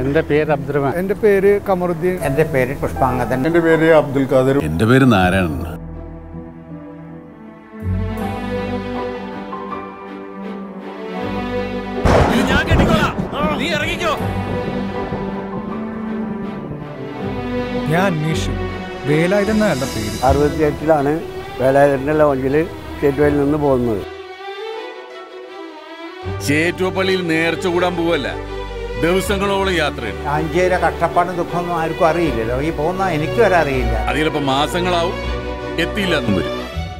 എൻ്റെ പേര് അബ്ദുറഹ്മാൻ എൻ്റെ പേര് കമറുദ്ദീൻ എൻ്റെ പേര് പുഷ്പാങ്കദൻ എൻ്റെ പേര് അബ്ദുൽ ഖാദർ എൻ്റെ പേര് നാരായണൻ ഞാൻ അന്വേഷിച്ചു വേലായുധൻ എന്നല്ല പേര് അറുപത്തിയെട്ടിലാണ് വേലായുധൻ്റെ ലോഞ്ചിൽ സ്റ്റേറ്റ് നിന്ന് പോകുന്നത് ചേറ്റുവപ്പള്ളിയിൽ നേർച്ച കൂടാൻ പോവല്ല ദിവസങ്ങളോളം യാത്രയുണ്ട് ആഞ്ചേരെ കഷ്ടപ്പാടും ദുഃഖമൊന്നും ആർക്കും അറിയില്ലല്ലോ ഈ പോകുന്ന എനിക്ക് വരെ അറിയില്ല അത് ചിലപ്പോ മാസങ്ങളാവും എത്തിയില്ല എന്നും വരും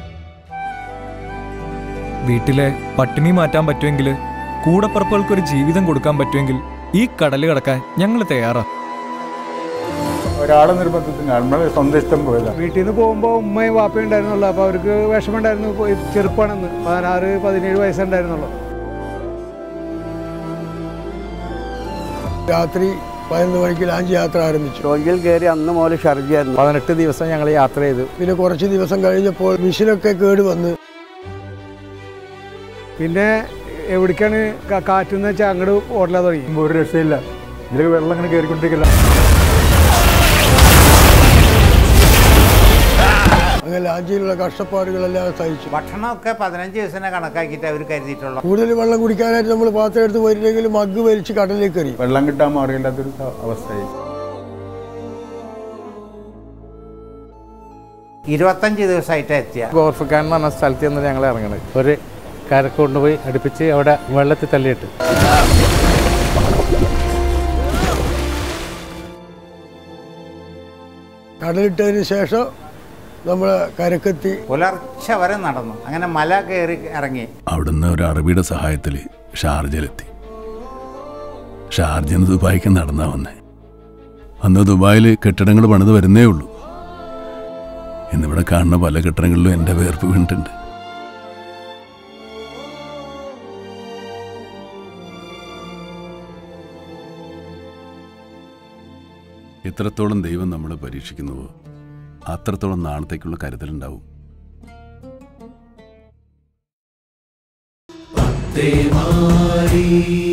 വീട്ടിലെ പട്ടിണി മാറ്റാൻ പറ്റുമെങ്കിൽ കൂടപ്പറപ്പുകൾക്ക് ഒരു ജീവിതം കൊടുക്കാൻ പറ്റുമെങ്കിൽ ഈ കടല് കടക്കാൻ ഞങ്ങൾ തയ്യാറാ ഒരാളെ നിർബന്ധത്തിന് നമ്മളെ സ്വന്തം ഇഷ്ടം പോയതാണ് വീട്ടിൽ നിന്ന് പോകുമ്പോൾ ഉമ്മയും വാപ്പയും ഉണ്ടായിരുന്നുള്ളൂ അപ്പോൾ അവർക്ക് വിഷമമുണ്ടായിരുന്നു പോയി ചെറുപ്പമാണെന്ന് പതിനാറ് പതിനേഴ് വയസ്സുണ്ടായിരുന്നുള്ളൂ രാത്രി പതിനൊന്ന് മണിക്ക് ലാഞ്ച് യാത്ര ആരംഭിച്ചു ലോഞ്ചിൽ കയറി അന്ന് മുതൽ ഷർജായിരുന്നു പതിനെട്ട് ദിവസം ഞങ്ങൾ യാത്ര ചെയ്തു പിന്നെ കുറച്ച് ദിവസം കഴിഞ്ഞപ്പോൾ മിഷനൊക്കെ കേട് വന്ന് പിന്നെ എവിടേക്കാണ് കാ- കാറ്റെന്ന് വെച്ചാൽ അങ്ങോട്ട് ഓടലാ തുടങ്ങി ഒരു രക്ഷയില്ല ഇതിലേക്ക് വെള്ളം ഇങ്ങനെ കയറിക്കൊണ്ടിരിക്കില്ല അങ്ങനെ ലാഞ്ചിയിലുള്ള കഷ്ടപ്പാടുകളെല്ലാം സഹിച്ചു ഭക്ഷണമൊക്കെ പതിനഞ്ച് ദിവസത്തിനെ കണക്കാക്കിയിട്ട് അവർ കരുതിയിട്ടുള്ളൂ കൂടുതൽ വെള്ളം കുടിക്കാനായിട്ട് നമ്മൾ പാത്രം എടുത്ത് വരുന്നെങ്കിൽ മഗ് വലിച്ച് കടലിലേക്ക് എറിയും വെള്ളം കിട്ടാൻ മാറിയില്ലാത്തൊരു അവസ്ഥയായി ഇരുപത്തഞ്ച് ദിവസമായിട്ട് എത്തിയ ഗോർഫക്കാൻ എന്ന് പറഞ്ഞ സ്ഥലത്ത് നിന്ന് ഞങ്ങൾ ഇറങ്ങണത് ഒരു കരക്ക് കൊണ്ടുപോയി അടുപ്പിച്ച് അവിടെ വെള്ളത്തിൽ തള്ളിയിട്ട് കടലിട്ടതിന് ശേഷം നമ്മൾ കരക്കെത്തി പുലർച്ചെ വരെ നടന്നു അങ്ങനെ മല കയറി ഇറങ്ങി അവിടുന്ന് ഒരു അറബിയുടെ സഹായത്തിൽ ഷാർജയിലെത്തി ഷാർജന്ന് ദുബായിക്ക് നടന്നാ വന്നേ അന്ന് ദുബായിൽ കെട്ടിടങ്ങൾ പണിത് വരുന്നേ ഉള്ളൂ ഇന്നിവിടെ കാണുന്ന പല കെട്ടിടങ്ങളിലും എൻ്റെ വേർപ്പ് വീണിട്ടുണ്ട് എത്രത്തോളം ദൈവം നമ്മളെ പരീക്ഷിക്കുന്നുവോ അത്രത്തോളം നാളത്തേക്കുള്ള കരുതലുണ്ടാവും മാറി